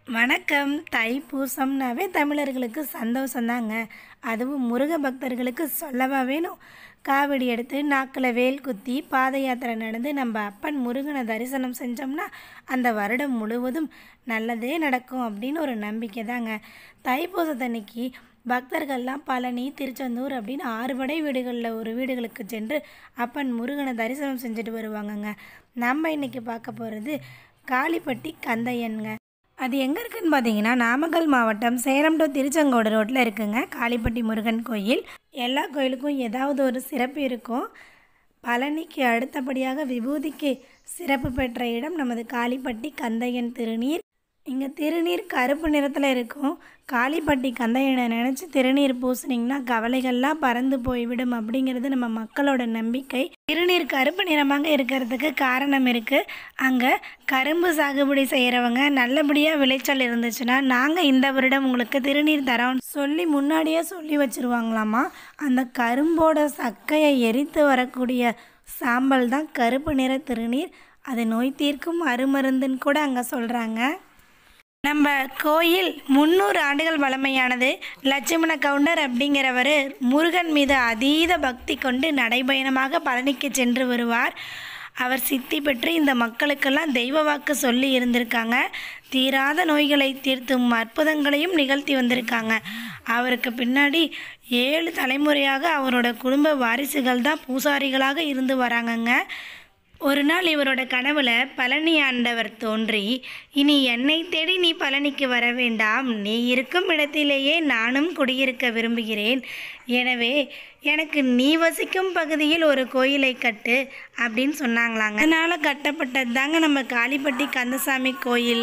வணக்கம் தைப்பூசம்னாவே தமிழர்களுக்கு சந்தோஷந்தாங்க அதுவும் முருக பக்தர்களுக்கு சொல்லவா வேணும் காவடி எடுத்து நாக்கில் வேல் குத்தி பாத யாத்திரை நடந்து நம்ம அப்பன் முருகனை தரிசனம் செஞ்சோம்னா அந்த வருடம் முழுவதும் நல்லதே நடக்கும் அப்படின்னு ஒரு நம்பிக்கை தாங்க தைப்பூசத்தன்னைக்கு பக்தர்கள்லாம் பழனி திருச்செந்தூர் அப்படின்னு ஆறுபடை வீடுகளில் ஒரு வீடுகளுக்கு சென்று அப்பன் முருகனை தரிசனம் செஞ்சுட்டு வருவாங்கங்க நம்ம இன்னைக்கு பார்க்க போகிறது காளிப்பட்டி கந்தையன்ங்க அது எங்கே இருக்குன்னு பார்த்தீங்கன்னா நாமக்கல் மாவட்டம் சேலம் டு திருச்செங்கோடு ரோட்டில் இருக்குங்க காளிப்பட்டி முருகன் கோயில் எல்லா கோயிலுக்கும் ஏதாவது ஒரு சிறப்பு இருக்கும் பழனிக்கு அடுத்தபடியாக விபூதிக்கு சிறப்பு பெற்ற இடம் நமது காளிப்பட்டி கந்தையன் திருநீர் இங்கே திருநீர் கருப்பு நிறத்தில் இருக்கும் காளிப்பட்டி கந்தையனை நினச்சி திருநீர் பூசுனீங்கன்னா கவலைகள்லாம் பறந்து போய்விடும் அப்படிங்கிறது நம்ம மக்களோட நம்பிக்கை திருநீர் கருப்பு நிறமாக இருக்கிறதுக்கு காரணம் இருக்குது அங்கே கரும்பு சாகுபடி செய்கிறவங்க நல்லபடியாக விளைச்சல் இருந்துச்சுன்னா நாங்கள் இந்த வருடம் உங்களுக்கு திருநீர் தரோம்னு சொல்லி முன்னாடியே சொல்லி வச்சுருவாங்களாமா அந்த கரும்போட சக்கையை எரித்து வரக்கூடிய சாம்பல் தான் கருப்பு நிற திருநீர் அது நோய் தீர்க்கும் அருமருந்துன்னு கூட அங்கே சொல்கிறாங்க நம்ம கோயில் முந்நூறு ஆண்டுகள் பழமையானது லட்சுமண கவுண்டர் அப்படிங்கிறவர் முருகன் மீது அதீத பக்தி கொண்டு நடைபயணமாக பழனிக்கு சென்று வருவார் அவர் சித்தி பெற்று இந்த மக்களுக்கெல்லாம் தெய்வ வாக்கு சொல்லி இருந்திருக்காங்க தீராத நோய்களை தீர்த்தும் அற்புதங்களையும் நிகழ்த்தி வந்திருக்காங்க அவருக்கு பின்னாடி ஏழு தலைமுறையாக அவரோட குடும்ப வாரிசுகள் தான் பூசாரிகளாக இருந்து வராங்கங்க ஒரு நாள் இவரோட கனவுல பழனி ஆண்டவர் தோன்றி இனி என்னை தேடி நீ பழனிக்கு வர வேண்டாம் நீ இருக்கும் இடத்திலேயே நானும் குடியிருக்க விரும்புகிறேன் எனவே எனக்கு நீ வசிக்கும் பகுதியில் ஒரு கோயிலை கட்டு அப்படின்னு சொன்னாங்களாங்க அதனால் கட்டப்பட்டது தாங்க நம்ம காளிப்பட்டி கந்தசாமி கோயில்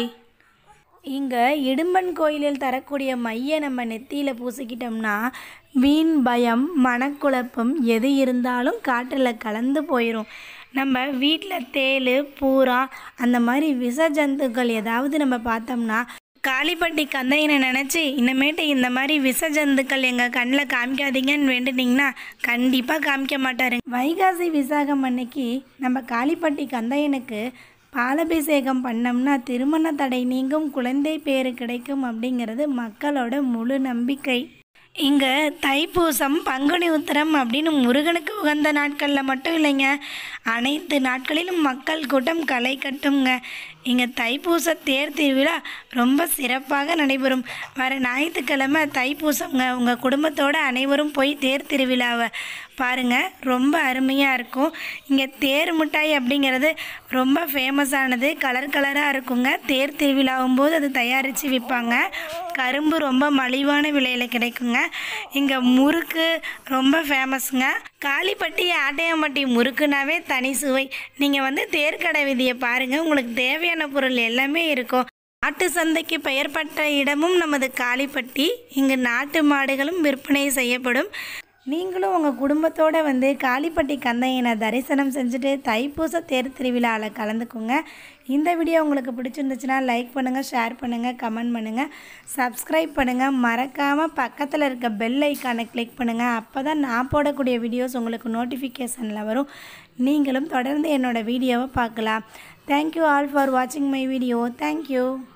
இங்கே இடும்பன் கோயிலில் தரக்கூடிய மைய நம்ம நெத்தியில் பூசிக்கிட்டோம்னா வீண் பயம் மனக்குழப்பம் எது இருந்தாலும் காற்றில் கலந்து போயிடும் நம்ம வீட்டில் தேள் பூரா அந்த மாதிரி விஷ ஜந்துக்கள் ஏதாவது நம்ம பார்த்தோம்னா காளிப்பட்டி கந்தையனை நினச்சி இனிமேட்டு இந்த மாதிரி விஷ ஜந்துக்கள் எங்கள் கண்ணில் காமிக்காதீங்கன்னு வேண்டுனீங்கன்னா கண்டிப்பாக காமிக்க மாட்டாரு வைகாசி விசாகம் அன்னைக்கு நம்ம காளிப்பட்டி கந்தையனுக்கு பாலபிஷேகம் பண்ணோம்னா திருமண தடை நீங்கும் குழந்தை பேரு கிடைக்கும் அப்படிங்கிறது மக்களோட முழு நம்பிக்கை இங்கே தைப்பூசம் பங்குனி உத்திரம் அப்படின்னு முருகனுக்கு உகந்த நாட்களில் மட்டும் இல்லைங்க அனைத்து நாட்களிலும் மக்கள் கூட்டம் களை கட்டுங்க இங்கே தைப்பூச தேர் திருவிழா ரொம்ப சிறப்பாக நடைபெறும் வர ஞாயிற்றுக்கிழமை தைப்பூசங்க உங்கள் குடும்பத்தோடு அனைவரும் போய் தேர் திருவிழாவை பாருங்கள் ரொம்ப அருமையாக இருக்கும் இங்கே தேர் மிட்டாய் அப்படிங்கிறது ரொம்ப ஃபேமஸானது கலர் கலராக இருக்குங்க தேர் திருவிழாவும் போது அது தயாரித்து விற்பாங்க கரும்பு ரொம்ப மலிவான விலையில் கிடைக்குங்க இங்கே முறுக்கு ரொம்ப ஃபேமஸுங்க காளிப்பட்டி ஆட்டையம்பட்டி முறுக்குனாவே தனி சுவை நீங்கள் வந்து தேர்க்கடை விதியை பாருங்கள் உங்களுக்கு தேவையான பொருள் எல்லாமே இருக்கும் நாட்டு சந்தைக்கு பெயர் பெற்ற இடமும் நமது காளிப்பட்டி இங்கு நாட்டு மாடுகளும் விற்பனை செய்யப்படும் நீங்களும் உங்கள் குடும்பத்தோடு வந்து காளிப்பட்டி கந்தையனை தரிசனம் செஞ்சுட்டு தைப்பூச தேர் திருவிழாவில் கலந்துக்குங்க இந்த வீடியோ உங்களுக்கு பிடிச்சிருந்துச்சுன்னா லைக் பண்ணுங்கள் ஷேர் பண்ணுங்கள் கமெண்ட் பண்ணுங்கள் சப்ஸ்கிரைப் பண்ணுங்கள் மறக்காமல் பக்கத்தில் இருக்க பெல் ஐக்கானை கிளிக் பண்ணுங்கள் அப்போ தான் நான் போடக்கூடிய வீடியோஸ் உங்களுக்கு நோட்டிஃபிகேஷனில் வரும் நீங்களும் தொடர்ந்து என்னோடய வீடியோவை பார்க்கலாம் தேங்க்யூ ஆல் ஃபார் வாட்சிங் மை வீடியோ தேங்க்யூ